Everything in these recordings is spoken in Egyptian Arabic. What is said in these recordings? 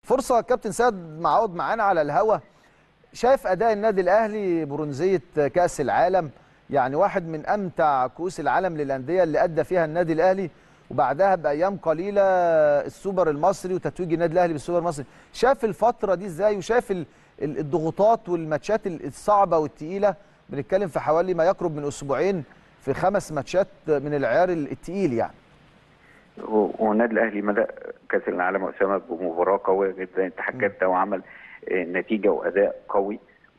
فرصه كابتن سيد معوض معانا على الهوا شايف اداء النادي الاهلي برونزيه كاس العالم يعني واحد من امتع كؤوس العالم للانديه اللي ادى فيها النادي الاهلي وبعدها بايام قليله السوبر المصري وتتويج النادي الاهلي بالسوبر المصري شاف الفتره دي ازاي وشاف ال- ال- الضغوطات والماتشات ال- الصعبه والتقيله بنتكلم في حوالي ما يقرب من اسبوعين في خمس ماتشات من العيار التقيل يعني والنادي الاهلي مدى كاس العالم اسامه بمباراه قويه جدا تحكمت وعمل آه، نتيجه واداء قوي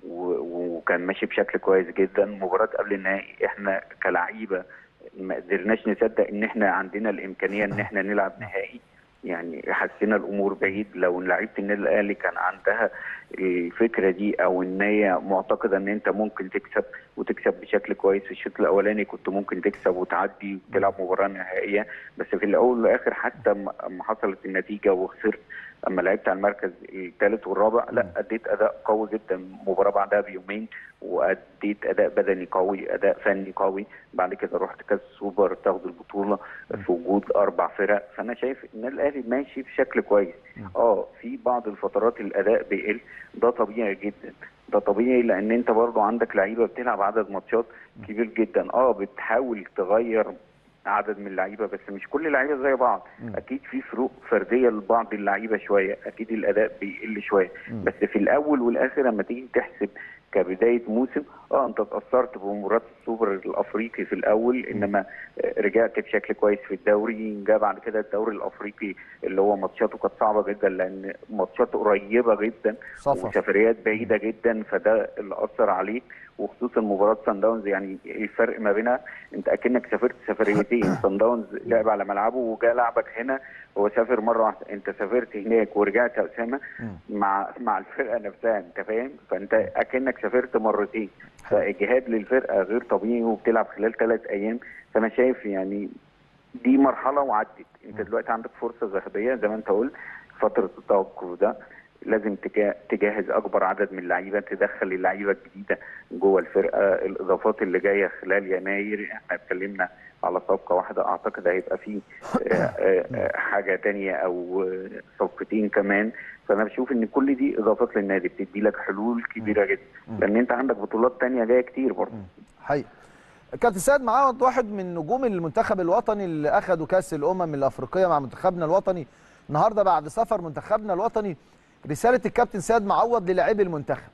و- وكان ماشي بشكل كويس جدا مباراه قبل النهائي احنا كلعيبه ما قدرناش نصدق ان احنا عندنا الامكانيه ان احنا نلعب نهائي يعني حسينا الامور بعيد لو لعيبه النادي الاهلي كان عندها الفكره دي او ان هي معتقده ان انت ممكن تكسب وتكسب بشكل كويس في الشوط الاولاني كنت ممكن تكسب وتعدي وتلعب مباراه نهائيه بس في الاول والاخر حتى اما حصلت النتيجه وخسرت اما لعبت على المركز الثالث والرابع لا اديت اداء قوي جدا مباراه بعدها بيومين واديت اداء بدني قوي اداء فني قوي بعد كده رحت كاس سوبر تاخد البطوله في وجود اربع فرق فانا شايف ان النادي الاهلي ماشي بشكل كويس اه في بعض الفترات الاداء بيقل ده طبيعي جدا ده طبيعي لان انت برضو عندك لعيبه بتلعب عدد ماتشات كبير جدا اه بتحاول تغير عدد من اللعيبه بس مش كل اللعيبه زي بعض اكيد في فروق فرديه لبعض اللعيبه شويه اكيد الاداء بيقل شويه بس في الاول والاخر لما تيجي تحسب كبدايه موسم اه انت اتاثرت بمباراه السوبر الافريقي في الاول انما رجعت بشكل كويس في الدوري جاء بعد كده الدوري الافريقي اللي هو ماتشاته كانت صعبه جدا لان ماتشاته قريبه جدا سفر. وسفريات بعيده جدا فده اللي اثر عليك وخصوصا مباراه سان داونز يعني الفرق ما بينها انت اكنك سافرت سفريتين سان داونز لعب على ملعبه وجاء لعبك هنا هو سافر مره واحده انت سافرت هناك ورجعت يا اسامه مع مع الفرقه نفسها انت فاهم فانت اكنك سافرت مرتين فاجهاد للفرقه غير طبيعي وبتلعب خلال ثلاث ايام فانا شايف يعني دي مرحله وعدت انت دلوقتي عندك فرصه ذهبيه زي ما انت قلت فتره التوقف ده لازم تجا- تجهز اكبر عدد من اللعيبه تدخل اللعيبه الجديده جوه الفرقه الاضافات اللي جايه خلال يناير احنا اتكلمنا على صفقه واحده اعتقد هيبقى فيه آه، آه، آه، حاجه تانية او آه، صفقتين كمان فانا بشوف ان كل دي اضافات للنادي بتدي لك حلول كبيره جدا لان انت عندك بطولات تانية جايه كتير برضه حقيقي كابتن سيد معاود واحد من نجوم المنتخب الوطني اللي اخذوا كاس الامم الافريقيه مع منتخبنا الوطني النهارده بعد سفر منتخبنا الوطني رساله الكابتن سيد معوض للاعبي المنتخب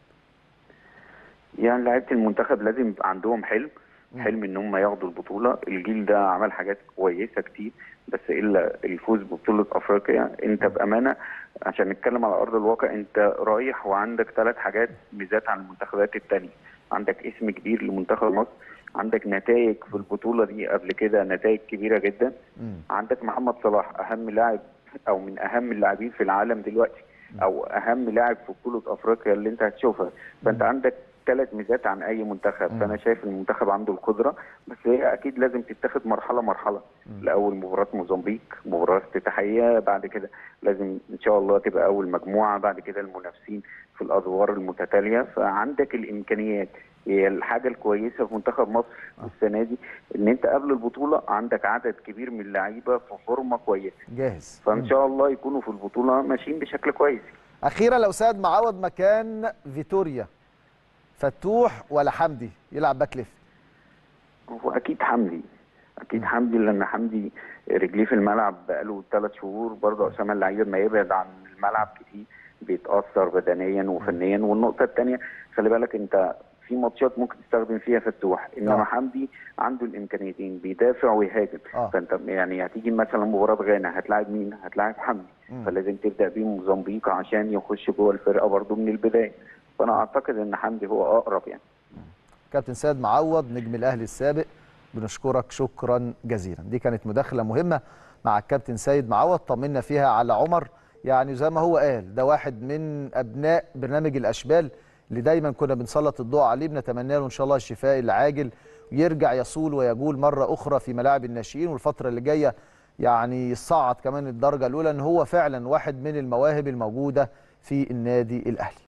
يعني لعيبه المنتخب لازم يبقى عندهم حلم حلم ان هم ياخدوا البطوله الجيل ده عمل حاجات كويسه كتير بس الا الفوز ببطوله افريقيا انت بامانه عشان نتكلم على ارض الواقع انت رايح وعندك ثلاث حاجات ميزات عن المنتخبات التانية عندك اسم كبير لمنتخب مصر عندك نتائج في البطوله دي قبل كده نتائج كبيره جدا عندك محمد صلاح اهم لاعب او من اهم اللاعبين في العالم دلوقتي او اهم لاعب في بطوله افريقيا اللي انت هتشوفها فانت عندك ثلاث ميزات عن اي منتخب فانا شايف ان المنتخب عنده القدره بس هي اكيد لازم تتاخد مرحله مرحله لاول مباراه موزمبيق مباراه افتتاحيه بعد كده لازم ان شاء الله تبقى اول مجموعه بعد كده المنافسين في الادوار المتتاليه فعندك الامكانيات هي الحاجه الكويسه في منتخب مصر السنه دي ان انت قبل البطوله عندك عدد كبير من اللعيبه في فورمه كويسه جاهز فان شاء الله يكونوا في البطوله ماشيين بشكل كويس اخيرا لو سيد معوض مكان فيتوريا فتوح ولا حمدي يلعب باك ليفت هو اكيد حمدي اكيد حمدي لان حمدي رجليه في الملعب بقاله ثلاث شهور برضه اسامه اللعيب ما يبعد عن الملعب كتير بيتاثر بدنيا وفنيا والنقطه الثانيه خلي بالك انت في ماتشات ممكن تستخدم فيها فتوح انما آه. حمدي عنده الامكانيتين بيدافع ويهاجم آه. فانت يعني هتيجي مثلا مباراه غانا هتلاعب مين؟ هتلاعب حمدي فلازم تبدا بيه موزمبيق عشان يخش جوه الفرقه برضه من البدايه فانا اعتقد ان حمدي هو اقرب يعني كابتن سيد معوض نجم الاهلي السابق بنشكرك شكرا جزيلا دي كانت مداخله مهمه مع الكابتن سيد معوض طمنا فيها على عمر يعني زي ما هو قال ده واحد من ابناء برنامج الاشبال اللي دايما كنا بنسلط الضوء عليه بنتمنى له ان شاء الله الشفاء العاجل ويرجع يصول ويجول مره اخرى في ملاعب الناشئين والفتره اللي جايه يعني يصعد كمان الدرجه الاولى ان هو فعلا واحد من المواهب الموجوده في النادي الاهلي